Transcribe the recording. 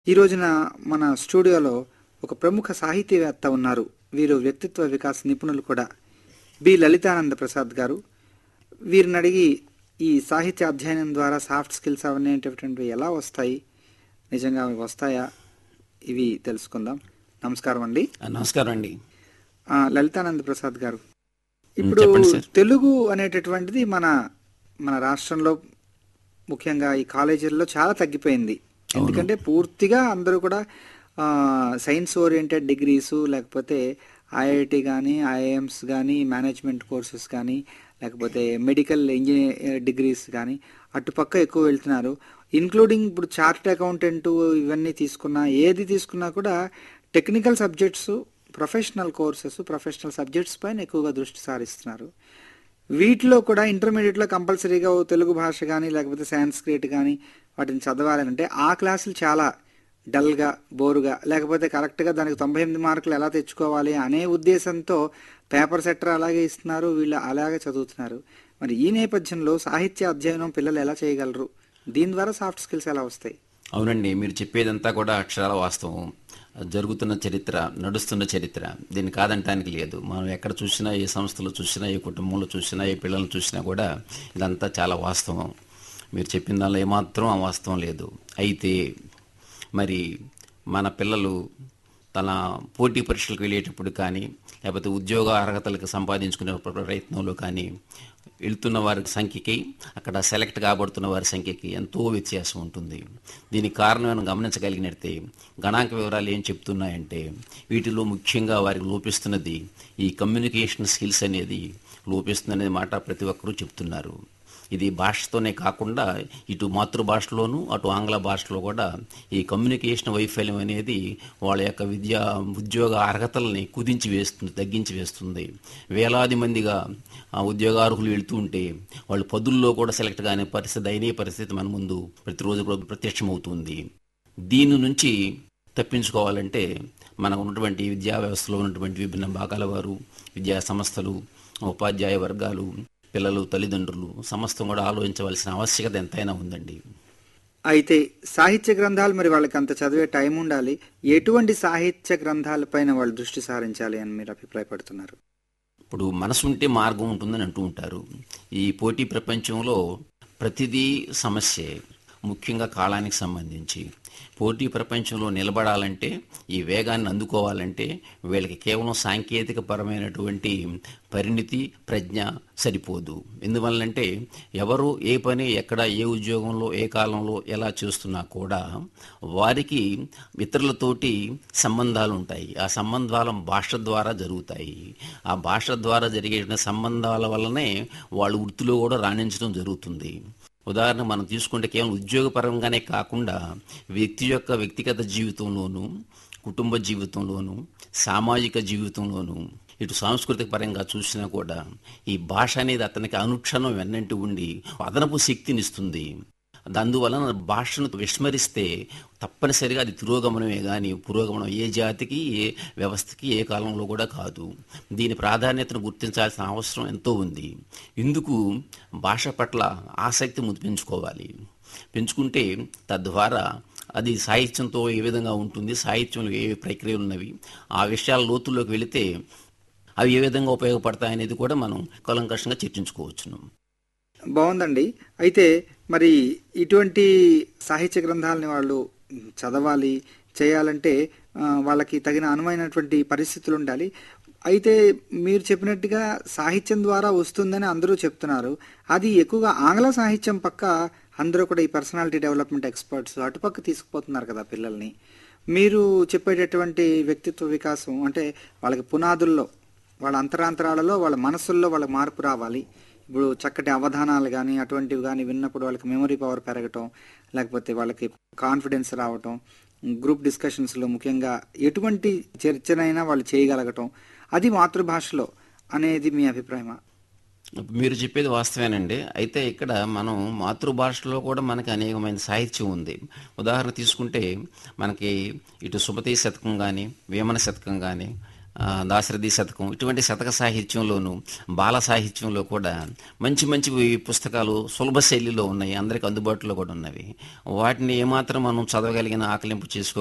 ఈ రోజున మన స్టూడియోలో ఒక ప్రముఖ సాహితీవేత్త ఉన్నారు వీరు వ్యక్తిత్వ వికాస నిపుణులు కూడా బి లలితానంద ప్రసాద్ గారు వీరిని అడిగి ఈ సాహిత్య అధ్యయనం ద్వారా సాఫ్ట్ స్కిల్స్ అనేటటువంటివి ఎలా వస్తాయి నిజంగా అవి వస్తాయా ఇవి తెలుసుకుందాం నమస్కారం అండి ఆ, నమస్కారం అండి ఆ, లలితానంద ప్రసాద్ గారు ఇప్పుడు చెప్పండి సార్. తెలుగు అనేటటువంటిది మన మన రాష్ట్రంలో ముఖ్యంగా ఈ కాలేజీల్లో చాలా తగ్గిపోయింది ఎందుకంటే పూర్తిగా అందరూ కూడా ఆ, సైన్స్ ఓరియంటెడ్ డిగ్రీస్ లేకపోతే ఐఐటి కానీ ఐఐఎమ్స్ కానీ మేనేజ్మెంట్ కోర్సెస్ కానీ లేకపోతే మెడికల్ ఇంజనీర్ డిగ్రీస్ కానీ అటుపక్క ఎక్కువ వెళ్తున్నారు ఇన్క్లూడింగ్ ఇప్పుడు చార్ట్ అకౌంటెంట్ ఇవన్నీ తీసుకున్నా ఏది తీసుకున్నా కూడా technical subjects professional courses professional subjects పైన ఎక్కువగా దృష్టి సారిస్తున్నారు వీటిలో కూడా ఇంటర్మీడియట్లో కంపల్సరీగా ఓ తెలుగు భాష కానీ లేకపోతే సాంస్క్రిట్ కానీ వాటిని చదవాలంటే ఆ క్లాసులు చాలా డల్గా బోరుగా లేకపోతే కరెక్ట్గా దానికి తొంభై ఎనిమిది మార్కులు ఎలా తెచ్చుకోవాలి అనే ఉద్దేశంతో పేపర్ సెట్టర్ అలాగే ఇస్తున్నారు వీళ్ళు అలాగే చదువుతున్నారు మరి ఈ నేపథ్యంలో సాహిత్య అధ్యయనం పిల్లలు ఎలా చేయగలరు దీని ద్వారా సాఫ్ట్ స్కిల్స్ ఎలా వస్తాయి అవునండి మీరు చెప్పేదంతా కూడా అక్షరాల వాస్తవం జరుగుతున్న చరిత్ర నడుస్తున్న చరిత్ర దీన్ని కాదంటానికి లేదు మనం ఎక్కడ చూసినా ఏ సంస్థలో చూసినా ఏ కుటుంబంలో చూసినా ఏ పిల్లల్ని చూసినా కూడా ఇదంతా చాలా వాస్తవం మీరు చెప్పిన దానిలో ఏమాత్రం ఆ వాస్తవం లేదు అయితే మరి మన పిల్లలు తన పోటీ పరీక్షలకు వెళ్ళేటప్పుడు కానీ లేకపోతే ఉద్యోగ అర్హతలకు సంపాదించుకునే ప్రయత్నంలో కానీ వెళ్తున్న వారి సంఖ్యకి అక్కడ సెలెక్ట్ కాబడుతున్న వారి సంఖ్యకి ఎంతో వ్యత్యాసం ఉంటుంది దీనికి కారణం మనం గమనించగలిగినట్టే గణాంక వివరాలు ఏం చెప్తున్నాయంటే వీటిలో ముఖ్యంగా వారికి లోపిస్తున్నది ఈ కమ్యూనికేషన్ స్కిల్స్ అనేది లోపిస్తుందనే మాట ప్రతి ఒక్కరూ చెప్తున్నారు ఇది భాషతోనే కాకుండా ఇటు మాతృభాషలోను అటు ఆంగ్ల భాషలో కూడా ఈ కమ్యూనికేషన్ వైఫల్యం అనేది వాళ్ళ యొక్క విద్యా ఉద్యోగ అర్హతల్ని కుదించి వేస్తుంది తగ్గించి వేస్తుంది వేలాది మందిగా ఆ ఉద్యోగార్హులు వెళ్తూ ఉంటే వాళ్ళు పదుల్లో కూడా సెలెక్ట్ కాని పరిస్థితి దయనీయ పరిస్థితి మన ముందు ప్రతిరోజు కూడా ప్రత్యక్షమవుతుంది దీని నుంచి తప్పించుకోవాలంటే మనకు ఉన్నటువంటి విద్యా వ్యవస్థలో ఉన్నటువంటి విభిన్న భాగాల వారు విద్యా సంస్థలు ఉపాధ్యాయ వర్గాలు పిల్లలు తల్లిదండ్రులు సమస్తం కూడా ఆలోచించవలసిన ఆవశ్యకత ఎంతైనా ఉందండి అయితే సాహిత్య గ్రంథాలు మరి వాళ్ళకి అంత చదివే టైం ఉండాలి ఎటువంటి సాహిత్య గ్రంథాలపైన వాళ్ళు దృష్టి సారించాలి అని మీరు అభిప్రాయపడుతున్నారు ఇప్పుడు మనసు ఉంటే మార్గం ఉంటుందని అంటూ ఉంటారు ఈ పోటీ ప్రపంచంలో ప్రతిదీ సమస్యే ముఖ్యంగా కాలానికి సంబంధించి పోటీ ప్రపంచంలో నిలబడాలంటే ఈ వేగాన్ని అందుకోవాలంటే వీళ్ళకి కేవలం సాంకేతిక పరమైనటువంటి పరిణితి ప్రజ్ఞ సరిపోదు ఎందువల్లంటే ఎవరు ఏ పని ఎక్కడ ఏ ఉద్యోగంలో ఏ కాలంలో ఎలా చేస్తున్నా కూడా వారికి ఇతరులతోటి సంబంధాలు ఉంటాయి ఆ సంబంధాల భాష ద్వారా జరుగుతాయి ఆ భాష ద్వారా జరిగే సంబంధాల వల్లనే వాళ్ళు వృత్తిలో కూడా రాణించడం జరుగుతుంది ఉదాహరణ మనం తీసుకుంటే కేవలం ఉద్యోగపరంగానే కాకుండా వ్యక్తి యొక్క వ్యక్తిగత జీవితంలోనూ కుటుంబ జీవితంలోనూ సామాజిక జీవితంలోనూ ఇటు సాంస్కృతిక పరంగా చూసినా కూడా ఈ భాష అనేది అతనికి అనుక్షణం వెన్నంటి ఉండి అదనపు శక్తినిస్తుంది అందువలన భాషను విస్మరిస్తే తప్పనిసరిగా అది తిరోగమనమే కానీ పురోగమనం ఏ జాతికి ఏ వ్యవస్థకి ఏ కాలంలో కూడా కాదు దీని ప్రాధాన్యతను గుర్తించాల్సిన అవసరం ఎంతో ఉంది ఇందుకు భాష పట్ల ఆసక్తి ముందు పెంచుకోవాలి పెంచుకుంటే తద్వారా అది సాహిత్యంతో ఏ విధంగా ఉంటుంది సాహిత్యంలో ఏ ప్రక్రియలు ఉన్నవి ఆ విషయాల లోతుల్లోకి వెళితే అవి ఏ విధంగా ఉపయోగపడతాయనేది కూడా మనం కలంకషంగా చర్చించుకోవచ్చును బాగుందండి అయితే మరి ఇటువంటి సాహిత్య గ్రంథాలని వాళ్ళు చదవాలి చేయాలంటే ఆ, వాళ్ళకి తగిన అనువైనటువంటి పరిస్థితులు ఉండాలి అయితే మీరు చెప్పినట్టుగా సాహిత్యం ద్వారా వస్తుందని అందరూ చెప్తున్నారు అది ఎక్కువగా ఆంగ్ల సాహిత్యం పక్క అందరూ కూడా ఈ పర్సనాలిటీ డెవలప్మెంట్ ఎక్స్పర్ట్స్ అటుపక్క తీసుకుపోతున్నారు కదా పిల్లల్ని మీరు చెప్పేటటువంటి వ్యక్తిత్వ వికాసం అంటే వాళ్ళకి పునాదుల్లో వాళ్ళ అంతరాంతరాలలో వాళ్ళ మనసుల్లో వాళ్ళకి మార్పు రావాలి ఇప్పుడు చక్కటి అవధానాలు కానీ అటువంటివి కానీ విన్నప్పుడు వాళ్ళకి మెమరీ పవర్ పెరగటం లేకపోతే వాళ్ళకి కాన్ఫిడెన్స్ రావటం గ్రూప్ డిస్కషన్స్లో ముఖ్యంగా ఎటువంటి చర్చనైనా వాళ్ళు చేయగలగటం అది మాతృభాషలో అనేది మీ అభిప్రాయమా మీరు చెప్పేది వాస్తవేనండి అయితే ఇక్కడ మనం మాతృభాషలో కూడా మనకి అనేకమైన సాహిత్యం ఉంది ఉదాహరణ తీసుకుంటే మనకి ఇటు సుమతి శతకం కానీ వేమన శతకం కానీ ఆ, దాశరథి శతకం ఇటువంటి శతక సాహిత్యంలోను బాల సాహిత్యంలో కూడా మంచి మంచి పుస్తకాలు సులభ శైలిలో ఉన్నాయి అందరికి అందుబాటులో కూడా ఉన్నవి వాటిని ఏమాత్రం మనం చదవగలిగిన ఆకలింపు చేసుకో